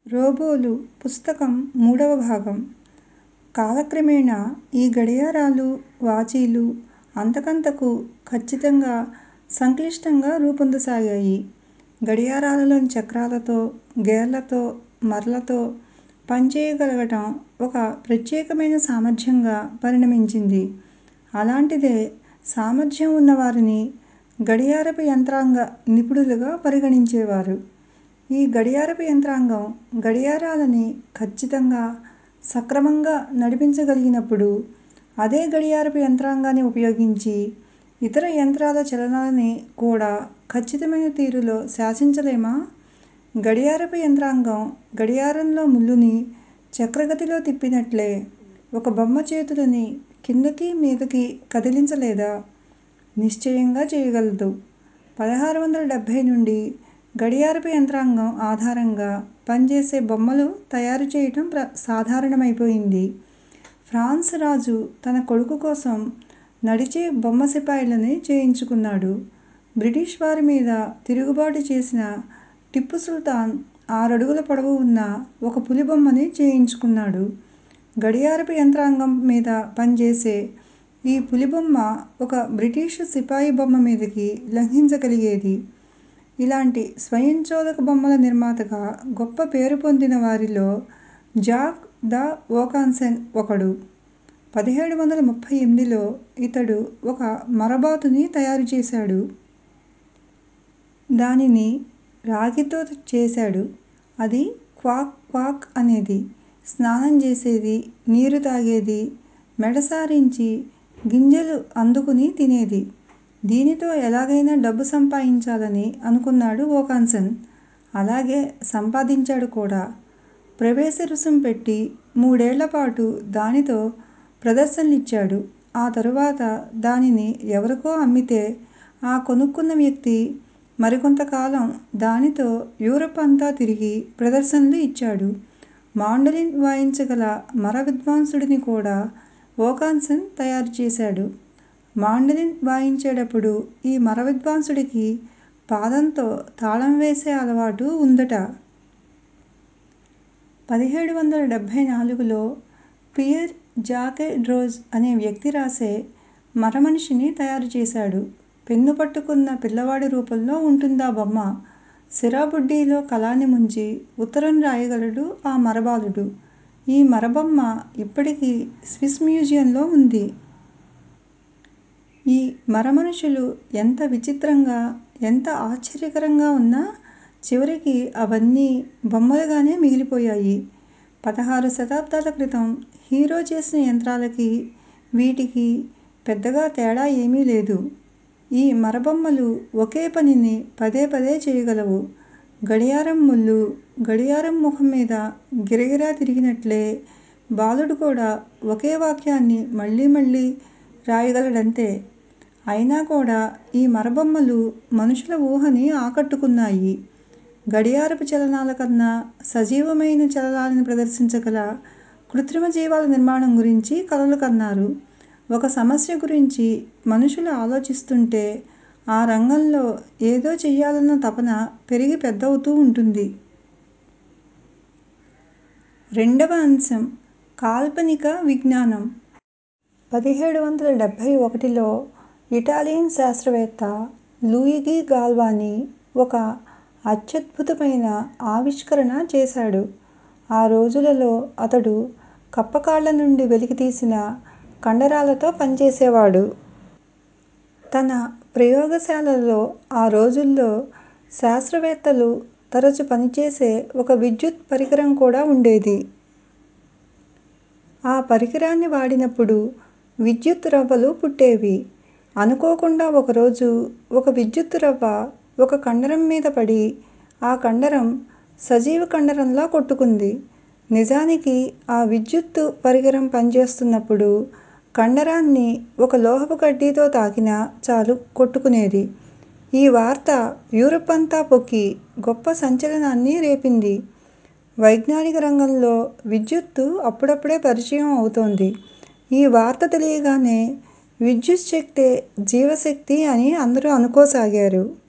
రోబోలు పుస్తకం మూడవ భాగం కాలక్రమేణా ఈ గడియారాలు, వాచీలు అంతకంతకూ ఖచ్చితంగా, సంక్లిష్టంగా రూపొందసాగాయి. గడియారాలలోని చక్రాలతో, గేర్లతో, మరలతో పనిచేయగలగటం ఒక ప్రత్యేకమైన సామర్థ్యంగా పరిణమించింది. అలాంటిదే సామర్థ్యం ఉన్నవారిని గడియారపు యంత్రాంగ నిపుణులుగా పరిగణించేవారు. ఈ గడియారపు యంత్రాంగం గడియారాలని కచ్చితంగా, సక్రమంగా నడిపించగలిగినప్పుడు అదే గడియారపు యంత్రాంగాన్ని ఉపయోగించి ఇతర యంత్రాల చలనాలని కూడా ఖచ్చితమైన తీరులో శాసించలేమా? గడియారపు యంత్రాంగం గడియారంలో ముల్లుని చక్రగతిలో తిప్పినట్లే ఒక బొమ్మ చేతులని కిందకీ మీదకీ కదిలించలేదా? నిశ్చయంగా చేయగలదు. పదహారు వందల డెబ్బై నుండి గడియారపు యంత్రాంగం ఆధారంగా పనిచేసే బొమ్మలు తయారుచేయటం సాధారణమైపోయింది. ఫ్రాన్స్ రాజు తన కొడుకు కోసం నడిచే బొమ్మ సిపాయిలని చేయించుకున్నాడు. బ్రిటిష్ వారి మీద తిరుగుబాటు చేసిన టిప్పు సుల్తాన్ ఆరడుగుల పొడవు ఉన్న ఒక పులి బొమ్మని చేయించుకున్నాడు. గడియారపు యంత్రాంగం మీద పనిచేసే ఈ పులి బొమ్మ ఒక బ్రిటిషు సిపాయి బొమ్మ మీదకి లంఘించగలిగేది. ఇలాంటి స్వయంచోదక బొమ్మల నిర్మాతగా గొప్ప పేరు పొందిన వారిలో జాక్ ద వొకాసెన్ ఒకడు. పదిహేడు వందల ముప్పై ఎనిమిదిలో ఇతడు ఒక మరబాతుని తయారుచేశాడు. దానిని రాగితో చేశాడు. అది క్వాక్ క్వాక్ అనేది. స్నానం చేసేది, నీరు తాగేది, మెడ సారించి గింజలు అందుకుని తినేది. దీనితో ఎలాగైనా డబ్బు సంపాదించాలని అనుకున్నాడు వొకాసెన్. అలాగే సంపాదించాడు కూడా. ప్రవేశ రుసుం పెట్టి మూడేళ్ళపాటు దానితో ప్రదర్శనలిచ్చాడు. ఆ తరువాత దానిని ఎవరికో అమ్మితే ఆ కొనుక్కున్న వ్యక్తి మరికొంతకాలం దానితో యూరప్ అంతా తిరిగి ప్రదర్శనలు ఇచ్చాడు. మాండోలిన్ వాయించగల మర విద్వాంసుడిని కూడా వొకాసెన్ తయారుచేశాడు. మాండోలిన్ వాయించేటప్పుడు ఈ మర విద్వాంసుడికి పాదంతో తాళం వేసే అలవాటు వుందట. పదిహేడు వందల డెబ్బై నాలుగులో పియర్ జాకే డ్రోజ్ అనే వ్యక్తి రాసే మరమనిషిని తయారుచేశాడు. పెన్ను పట్టుకున్న పిల్లవాడి రూపంలో ఉంటుందా బొమ్మ. సిరాబుడ్డీలో కలాన్ని ముంచి ఉత్తరం రాయగలడు ఆ మరబాలుడు. ఈ మరబొమ్మ ఇప్పటికీ స్విస్ మ్యూజియంలో వుంది. ఈ మరమనుషులు ఎంత విచిత్రంగా, ఎంత ఆశ్చర్యకరంగా వున్నా చివరికి అవన్నీ బొమ్మలుగానే మిగిలిపోయాయి. పదహారు శతాబ్దాల క్రితం హీరో చేసిన యంత్రాలకీ, వీటికీ పెద్దగా తేడా ఏమీ లేదు. ఈ మరబొమ్మలు ఒకే పనిని పదే పదే చేయగలవు. గడియారం ముల్లు గడియారం ముఖం మీద గిరగిరా తిరిగినట్లే బాలుడు కూడా ఒకే వాక్యాన్ని మళ్ళీ మళ్ళీ రాయగలడంతే. అయినా కూడా ఈ మరబొమ్మలు మనుషుల ఊహని ఆకట్టుకున్నాయి. గడియారపు చలనాల కన్నా సజీవమైన చలనాలని ప్రదర్శించగల కృత్రిమ జీవాల నిర్మాణం గురించి కలలు కన్నారు. ఒక సమస్య గురించి మనుషులు ఆలోచిస్తుంటే ఆ రంగంలో ఏదో చెయ్యాలన్న తపన పెరిగి పెద్దవుతూ వుంటుంది. రెండవ అంశం కాల్పనిక విజ్ఞానం. పదిహేడు వందల డెబ్బై ఒకటిలో ఇటాలియన్ శాస్త్రవేత్త లూయిగి గాల్వానీ ఒక అత్యద్భుతమైన ఆవిష్కరణ చేశాడు. ఆ రోజులలో అతడు కప్పకాళ్ళ నుండి వెలికితీసిన కండరాలతో పనిచేసేవాడు. తన ప్రయోగశాలలో ఆ రోజుల్లో శాస్త్రవేత్తలు తరచు పనిచేసే ఒక విద్యుత్ పరికరం కూడా వుండేది. ఆ పరికరాన్ని వాడినప్పుడు విద్యుత్ రవ్వలు పుట్టేవి. అనుకోకుండా ఒకరోజు ఒక విద్యుత్తు రవ్వ ఒక కండరం మీద పడి ఆ కండరం సజీవ కండరంలా కొట్టుకుంది. నిజానికి ఆ విద్యుత్తు పరికరం పనిచేస్తున్నప్పుడు కండరాన్ని ఒక లోహపు కడ్డీతో తాకినా చాలు కొట్టుకునేది. ఈ వార్త యూరప్ అంతా పొక్కి గొప్ప సంచలనాన్ని రేపింది. వైజ్ఞానిక రంగంలో విద్యుత్తు అప్పుడప్పుడే పరిచయం అవుతోంది. ఈ వార్త తెలియగానే విద్యుచ్ఛక్తే జీవశక్తి అని అందరూ అనుకోసాగారు.